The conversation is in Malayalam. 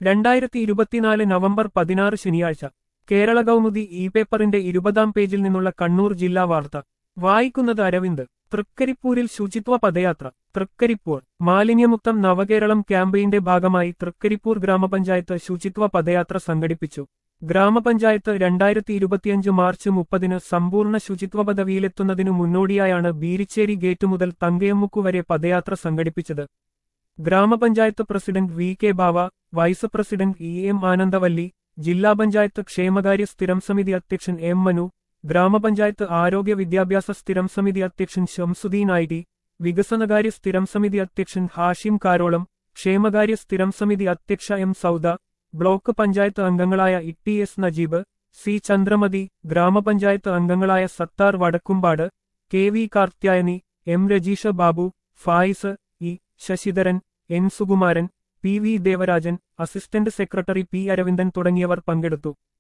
രണ്ടായിരത്തി ഇരുപത്തിനാല് നവംബർ പതിനാറ് ശനിയാഴ്ച കേരള കൗമുദി ഇ പേപ്പറിന്റെ ഇരുപതാം പേജിൽ നിന്നുള്ള കണ്ണൂർ ജില്ലാ വാർത്ത വായിക്കുന്നത് അരവിന്ദ് തൃക്കരിപ്പൂരിൽ ശുചിത്വ പദയാത്ര തൃക്കരിപ്പൂർ മാലിന്യമുക്തം നവകേരളം ക്യാമ്പയിന്റെ ഭാഗമായി തൃക്കരിപ്പൂർ ഗ്രാമപഞ്ചായത്ത് ശുചിത്വ പദയാത്ര സംഘടിപ്പിച്ചു ഗ്രാമപഞ്ചായത്ത് രണ്ടായിരത്തി ഇരുപത്തിയഞ്ച് മാർച്ച് മുപ്പതിന് സമ്പൂർണ്ണ ശുചിത്വ പദവിയിലെത്തുന്നതിനു മുന്നോടിയായാണ് ബീരിച്ചേരി ഗേറ്റ് മുതൽ തങ്കയമ്മുക്കു വരെ പദയാത്ര സംഘടിപ്പിച്ചത് ഗ്രാമപഞ്ചായത്ത് president V K Bava vice president E M Anandavalli ജില്ലാ പഞ്ചായത്ത് ക്ഷേമകാര്യ സ്ഥിരം സമിതി അധ്യക്ഷൻ എം മനു ഗ്രാമപഞ്ചായത്ത് ആരോഗ്യ വിദ്യാഭ്യാസ സ്ഥിരം സമിതി അധ്യക്ഷൻ ഷംസുദ്ദീൻ ഐ ടി വികസനകാര്യ സ്ഥിരം സമിതി അധ്യക്ഷൻ ഹാഷിം കാരോളം ക്ഷേമകാര്യ സ്ഥിരം സമിതി അധ്യക്ഷ എം സൗദ ബ്ലോക്ക് പഞ്ചായത്ത് അംഗങ്ങളായ E S Najeeb C Chandramathi ഗ്രാമപഞ്ചായത്ത് അംഗങ്ങളായ Sathar Vadakkumpad K V Karthyayani M Rajeesha Babu Fayis E Sasidharan N Sukumaran P V Devarajan assistant secretary P Aravindan തുടങ്ങിയവർ പങ്കെടുത്തു